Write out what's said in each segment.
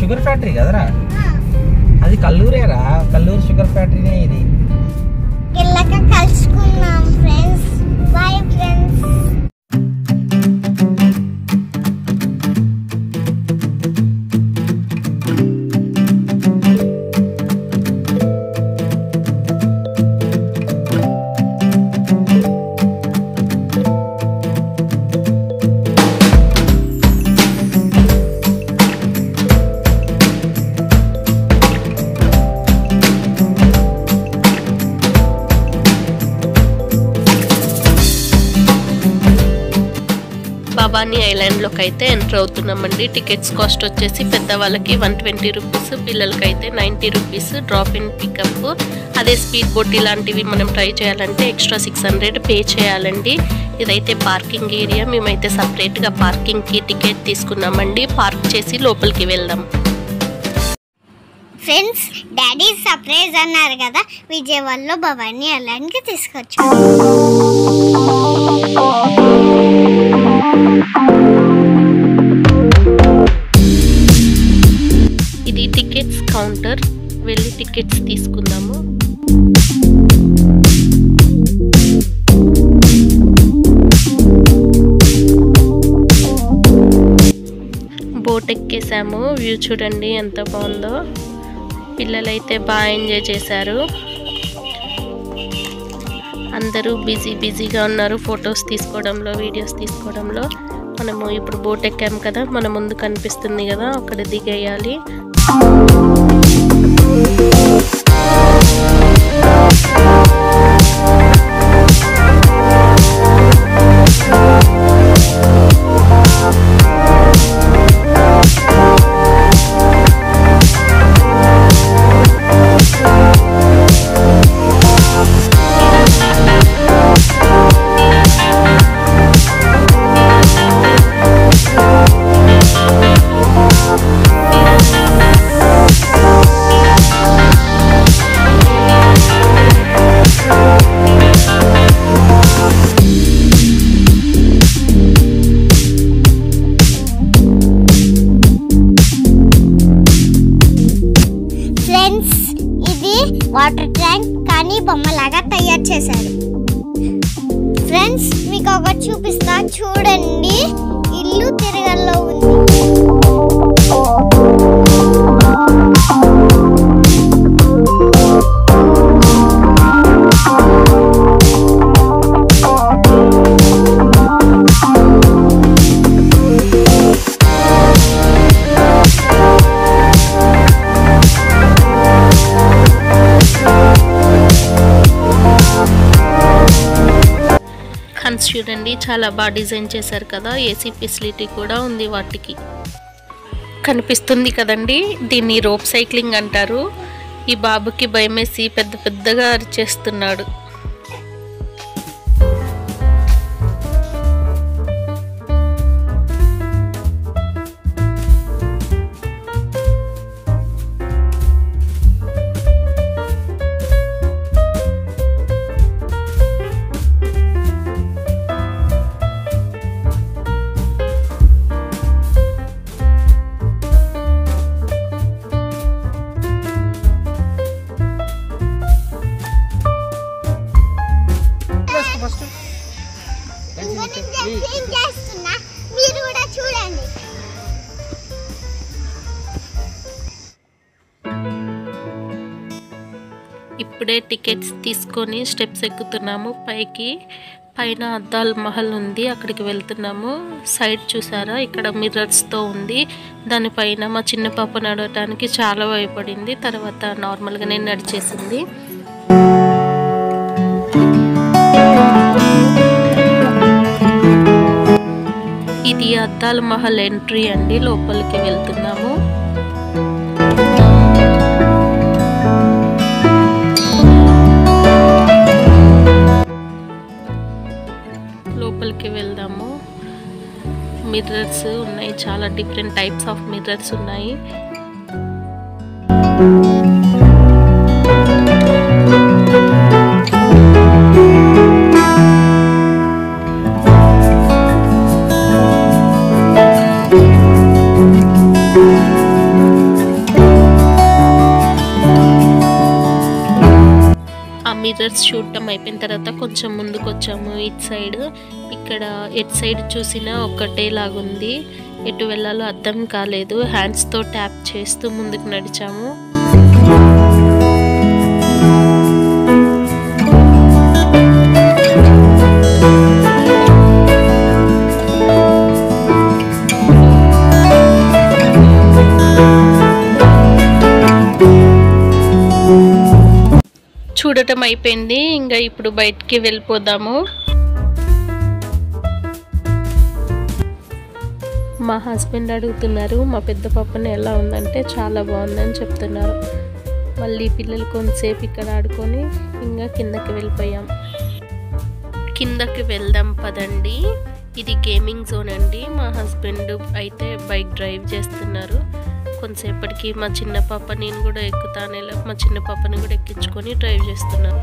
sugar factory కదరా అది కల్లూరేరా Kalluru sugar ఫ్యాక్టరీనే ఇది వెళ్ళాక కలుసుకుందాం ఫ్రెండ్స్ బాయ్ ఫ్రెండ్స్ భవానీ ఐలాండ్లోకి అయితే ఎంటర్ అవుతున్నామండి టికెట్స్ కాస్ట్ వచ్చేసి పెద్దవాళ్ళకి వన్ ట్వంటీ రూపీస్ పిల్లలకి అయితే ninety rupees drop in pickup అదే స్పీడ్ బోట్ ఇలాంటివి మనం ట్రై చేయాలంటే ఎక్స్ట్రా సిక్స్ హండ్రెడ్ పే చేయాలండి ఇదైతే పార్కింగ్ ఏరియా మేమైతే సపరేట్గా పార్కింగ్కి టికెట్ తీసుకున్నామండి పార్క్ చేసి లోపలికి వెళ్దాం ఫ్రెండ్స్ డాడీ సర్ప్రైజ్ అన్నారు కదా విజయవాడలో భవానీ అలాంటి తీసుకొచ్చు ఇది టికెట్స్ కౌంటర్ వెళ్ళి టికెట్స్ తీసుకుందాము బోట్ ఎక్కేసాము వ్యూ చూడండి ఎంత బాగుందో పిల్లలైతే బాగా ఎంజాయ్ చేశారు అందరూ బిజీ బిజీగా ఉన్నారు ఫొటోస్ తీసుకోవడంలో వీడియోస్ తీసుకోవడంలో మనము ఇప్పుడు బోట్ ఎక్కాము కదా మన ముందు కనిపిస్తుంది కదా అక్కడ దిగేయాలి ఫ్రెండ్స్ ఇది వాటర్ ట్యాంక్ కానీ బొమ్మలాగా తయారు చేశారు ఫ్రెండ్స్ మీకు ఒకటి చూపిస్తా చూడండి ఇల్లు తిరగల్లో ఉంది హన్స్ చూడండి చాలా బాగా డిజైన్ చేశారు కదా ఏసీ ఫెసిలిటీ కూడా ఉంది వాటికి కనిపిస్తుంది కదండి దీన్ని రోప్ సైక్లింగ్ అంటారు ఈ బాబుకి భయమేసి పెద్ద పెద్దగా అరిచేస్తున్నాడు నేను చేస్తున్నా మీరు కూడా చూడండి ఇప్పుడే టికెట్స్ తీసుకొని స్టెప్స్ ఎక్కుతున్నాము పైకి పైన అద్దాల్ మహల్ ఉంది అక్కడికి వెళ్తున్నాము సైడ్ చూసారా ఇక్కడ మిర్రర్స్తో ఉంది దానిపైన మా చిన్న పాప నడవటానికి చాలా భయపడింది తర్వాత నార్మల్గానే నడిచేసింది ఇది అద్దాల మహల్ ఎంట్రీ అండి లోపలికి వెళ్తున్నాము లోపలికి వెళ్దాము మిర్రర్స్ ఉన్నాయి చాలా డిఫరెంట్ టైప్స్ ఆఫ్ మిర్రర్స్ ఉన్నాయి మిర్రర్స్ చూడటం అయిపోయిన తర్వాత కొంచెం ముందుకు వచ్చాము ఇటు సైడ్ ఇక్కడ ఎటు సైడ్ చూసినా ఒక్కటే లాగుంది ఎటు వెళ్ళాలో అర్థం కాలేదు హ్యాండ్స్తో ట్యాప్ చేస్తూ ముందుకు నడిచాము చూడటం అయిపోయింది ఇంకా ఇప్పుడు బయటికి వెళ్ళిపోదాము మా హస్బెండ్ అడుగుతున్నారు మా పెద్ద పాపని ఎలా ఉందంటే చాలా బాగుందని చెప్తున్నారు మళ్ళీ పిల్లలు కొంతసేపు ఇక్కడ ఆడుకొని ఇంకా కిందకి వెళ్ళిపోయాం కిందకి వెళ్దాం పదండి ఇది గేమింగ్ జోన్ అండి మా హస్బెండ్ అయితే బైక్ డ్రైవ్ చేస్తున్నారు కొంతసేపటికి మా చిన్న పాప నేను కూడా ఎక్కుతానే మా చిన్న పాపని కూడా ఎక్కించుకొని డ్రైవ్ చేస్తున్నాను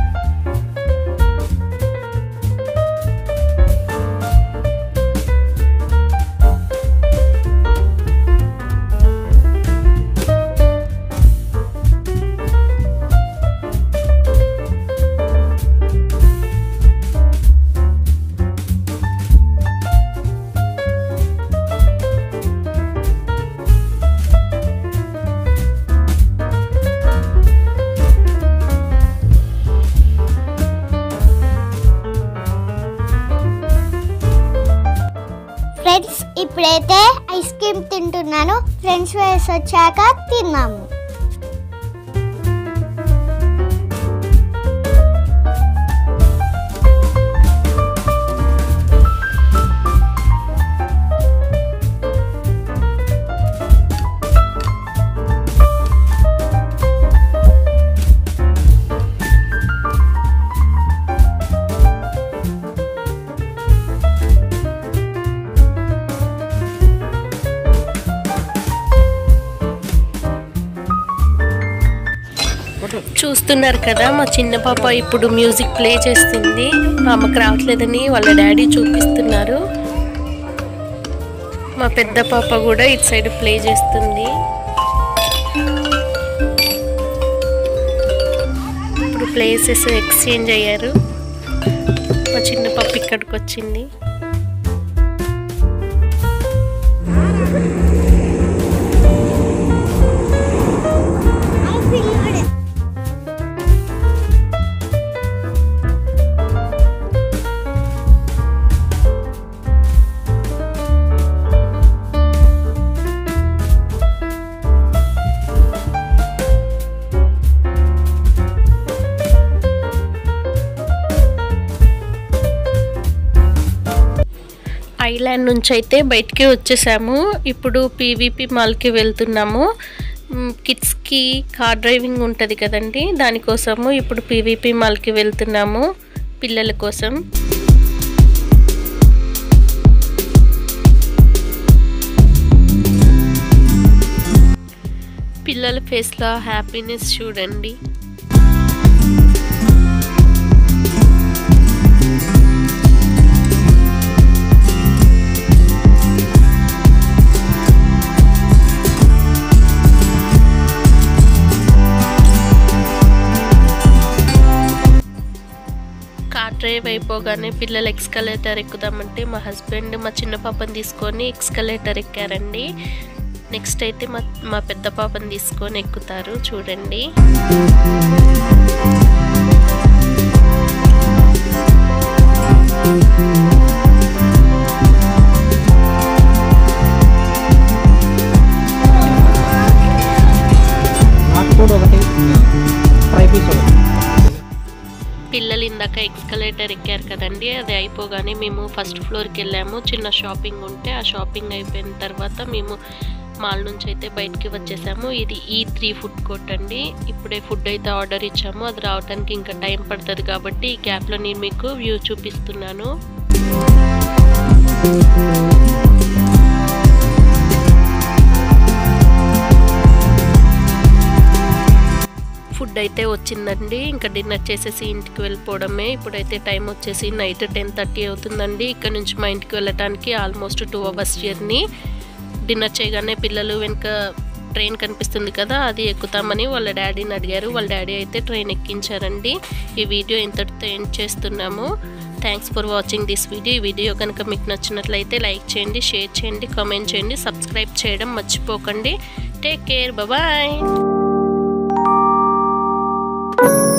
ఫ్రెండ్స్ ఇప్పుడైతే ఐస్ క్రీమ్ తింటున్నాను ఫ్రెండ్స్ వేసి వచ్చాక తిన్నాము చూస్తున్నారు కదా మా చిన్న పాప ఇప్పుడు మ్యూజిక్ ప్లే చేస్తుంది ఆమెకు రావట్లేదని వాళ్ళ డాడీ చూపిస్తున్నారు మా పెద్ద పాప కూడా ఇటు సైడ్ ప్లే చేస్తుంది ఇప్పుడు ప్లేసెస్ ఎక్స్చేంజ్ అయ్యారు మా చిన్న పాప ఇక్కడికి వచ్చింది ఐలాండ్ నుంచి అయితే బయటికి వచ్చేసాము ఇప్పుడు పీవీపీ మాల్కి వెళ్తున్నాము మ్, కిడ్స్కి కార్ డ్రైవింగ్ ఉంటుంది కదండి దానికోసము ఇప్పుడు పీవీపీ మాల్కి వెళ్తున్నాము పిల్లల కోసం పిల్లల ఫేస్లో హ్యాపీనెస్ చూడండి కార్ డ్రైవ్ అయిపోగానే పిల్లలు ఎక్స్కలేటర్ ఎక్కుదామంటే మా హస్బెండ్ మా చిన్న పాపని తీసుకొని ఎక్స్కలేటర్ ఎక్కారండి నెక్స్ట్ అయితే మా మా పెద్ద పాపని తీసుకొని ఎక్కుతారు చూడండి నాకు కూడా ఒకటి ఫ్రై పీస్ ఒకటి పిల్లలు ఇందాక ఎక్స్కలేటర్ ఎక్కారు కదండి అది అయిపోగానే మేము ఫస్ట్ ఫ్లోర్కి వెళ్ళాము చిన్న షాపింగ్ ఉంటే ఆ షాపింగ్ అయిపోయిన తర్వాత మేము మాల్ నుంచి అయితే బయటికి వచ్చేసాము ఇది ఈ త్రీ ఫుడ్ కోర్ట్ అండి ఇప్పుడే ఫుడ్ అయితే ఆర్డర్ ఇచ్చాము అది రావడానికి ఇంకా టైం పడుతుంది కాబట్టి ఈ గ్యాప్లో నేను మీకు వ్యూ చూపిస్తున్నాను ఫుడ్ అయితే వచ్చిందండి ఇంకా డిన్నర్ చేసేసి ఇంటికి వెళ్ళిపోవడమే ఇప్పుడైతే టైం వచ్చేసి నైట్ టెన్ థర్టీ అవుతుందండి ఇక్కడ నుంచి మా ఇంటికి వెళ్ళటానికి almost two hours journey dinner చేయగానే పిల్లలు వెనుక ట్రైన్ కనిపిస్తుంది కదా అది ఎక్కుతామని వాళ్ళ డాడీని అడిగారు వాళ్ళ డాడీ అయితే ట్రైన్ ఎక్కించారండి ఈ వీడియో ఇంతటితో ఎండ్ చేస్తున్నాము thanks for watching this video ఈ వీడియో కనుక మీకు నచ్చినట్లయితే లైక్ చేయండి షేర్ చేయండి కామెంట్ చేయండి సబ్స్క్రైబ్ చేయడం మర్చిపోకండి టేక్ కేర్ బాయ్